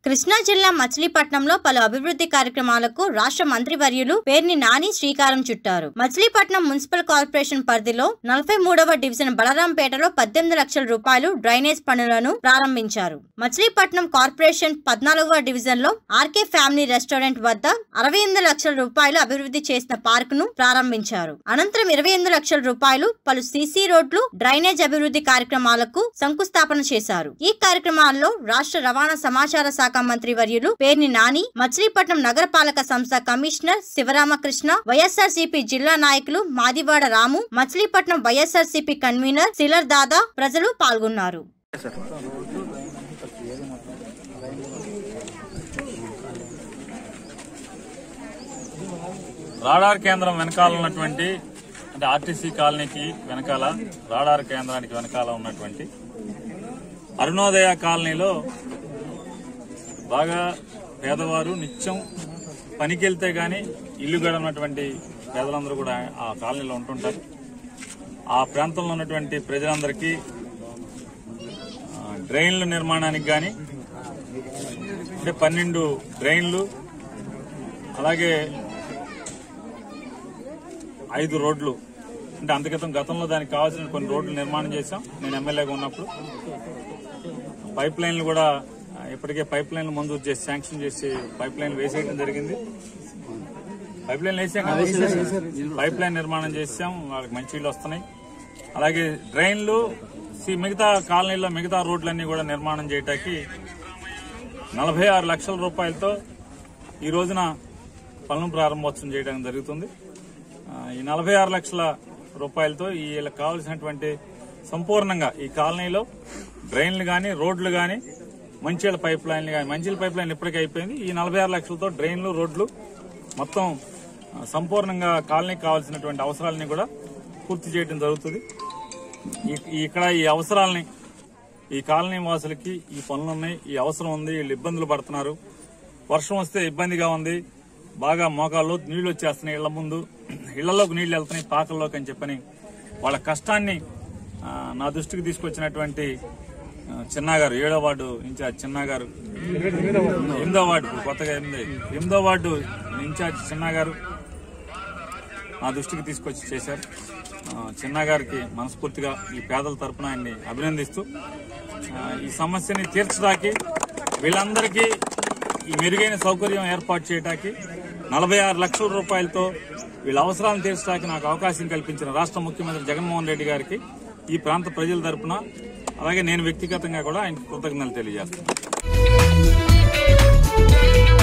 కృష్ణా జిల్లా మచిలీపట్నంలో పలు అభివృద్ధి కార్యక్రమాలకు రాష్ట్ర మంత్రివర్యులు పేర్ని నాని శ్రీకారం చుట్టారు మచిలీపట్నం మున్సిపల్ కార్పొరేషన్ పరిధిలో నలభై మూడవ డివిజన్ బలరాంపేటలో పద్దెనిమిది లక్షల రూపాయలు డ్రైనేజ్ పనులను ప్రారంభించారు మచిలీపట్నం కార్పొరేషన్ పద్నాలుగవ డివిజన్ లో ఆర్కే ఫ్యామిలీ రెస్టారెంట్ వద్ద అరవై ఎనిమిది లక్షల రూపాయలు అభివృద్ధి చేసిన పార్క్ ను ప్రారంభించారు అనంతరం ఇరవై ఎనిమిది లక్షల రూపాయలు పలు సీసీ రోడ్లు డ్రైనేజ్ అభివృద్ధి కార్యక్రమాలకు శంకుస్థాపన చేశారు ఈ కార్యక్రమాల్లో రాష్ట్ర రవాణా సమాచార శాఖ మంత్రి వర్యులు పేర్ని నాని మచిలీపట్నం నగరపాలక సంస్థ కమిషనర్ శివరామకృష్ణ వైఎస్ఆర్సీపీ జిల్లా నాయకులు మాదివాడ రాము మచిలీపట్నం వైఎస్ఆర్సీపీ కన్వీనర్ సిలర్ దాదా ప్రజలు పాల్గొన్నారు రాడార్ కేంద్రం వెనకాల ఉన్నటువంటి అంటే ఆర్టీసీ కాలనీకి వెనకాల రాడార్ కేంద్రానికి వెనకాల ఉన్నటువంటి అరుణోదయ కాలనీలో బాగా పేదవారు నిత్యం పనికి వెళ్తే గాని ఇల్లు గడనటువంటి పేదలందరూ కూడా ఆ కాలనీలో ఉంటుంటారు ఆ ప్రాంతంలో ఉన్నటువంటి ప్రజలందరికీ ఆ, డ్రైన్ల నిర్మాణానికి గాని అంటే పన్నెండు డ్రైన్లు అలాగే ఐదు రోడ్లు అంటే అంతక్రితం గతంలో దానికి కావాల్సిన కొన్ని రోడ్లు నిర్మాణం చేశాం నేను ఎమ్మెల్యేగా ఉన్నప్పుడు పైప్ లైన్లు కూడా ఆ, ఇప్పటికే పైప్ లైన్లు మంజూరు చేసి శాంక్షన్ చేసి పైప్ లైన్లు వేసేయడం జరిగింది పైప్ లైన్ వేసాం కదా పైప్ లైన్ నిర్మాణం చేసాం వాళ్ళకి మంచి నీళ్ళు వస్తున్నాయి అలాగే డ్రైన్లు సి- మిగతా కాలనీలో మిగతా రోడ్లన్నీ కూడా నిర్మాణం చేయటానికి నలభై ఆరు లక్షల రూపాయలతో ఈ రోజున పనులు ప్రారంభోత్సవం చేయడం జరుగుతుంది ఆ, ఈ నలభై ఆరు లక్షల రూపాయలతో ఈ వీళ్ళకి కావాల్సినటువంటి సంపూర్ణంగా ఈ కాలనీలో డ్రైన్లు గాని రోడ్లు గాని మంచినీళ్ళ పైప్ లైన్లు గాని మంచినీళ్ళ పైప్ లైన్ ఇప్పటికే అయిపోయింది ఈ నలభై ఆరు లక్షలతో డ్రైన్లు రోడ్లు మొత్తం ఆ, సంపూర్ణంగా కాలనీకి కావాల్సినటువంటి అవసరాలని కూడా పూర్తి చేయడం జరుగుతుంది ఈ- ఈ- ఇక్కడ ఈ అవసరాలని ఈ కాలనీ వాసులకి ఈ పనులు ఉన్నాయి ఈ అవసరం ఉంది వీళ్ళు ఇబ్బందులు పడుతున్నారు వర్షం వస్తే ఇబ్బందిగా ఉంది బాగా మోకాల్లో నీళ్లు వచ్చేస్తున్నాయి ఇళ్ల ముందు ఇళ్లలోకి నీళ్లు వెళ్తున్నాయి పాకల్లోకి అని చెప్పని వాళ్ళ కష్టాన్ని ఆ, నా దృష్టికి తీసుకొచ్చినటువంటి ఆ, చిన్నా గారు ఏడో వార్డు ఇన్ఛార్జ్ చిన్నా గారు ఎనిమిదో వార్డు ఇప్పుడు కొత్తగా ఎనిమిది ఎనిమిదో వార్డు ఇన్ఛార్జ్ చిన్నా గారు నా దృష్టికి తీసుకొచ్చి చేశారు ఆ, చిన్నా గారికి మనస్ఫూర్తిగా ఈ పేదల తరపున ఆయన్ని అభినందిస్తూ ఆ, ఈ సమస్యని తీర్చడానికి వీళ్ళందరికీ ఈ మెరుగైన సౌకర్యం ఏర్పాటు చేయడానికి నలభై ఆరు లక్షల రూపాయలతో వీళ్ళ అవసరాలను తీర్చడానికి నాకు అవకాశం కల్పించిన రాష్ట్ర ముఖ్యమంత్రి జగన్మోహన్ రెడ్డి గారికి ఈ ప్రాంత ప్రజల తరపున అలాగే నేను వ్యక్తిగతంగా కూడా ఆయనకు కృతజ్ఞతలు తెలియజేస్తాను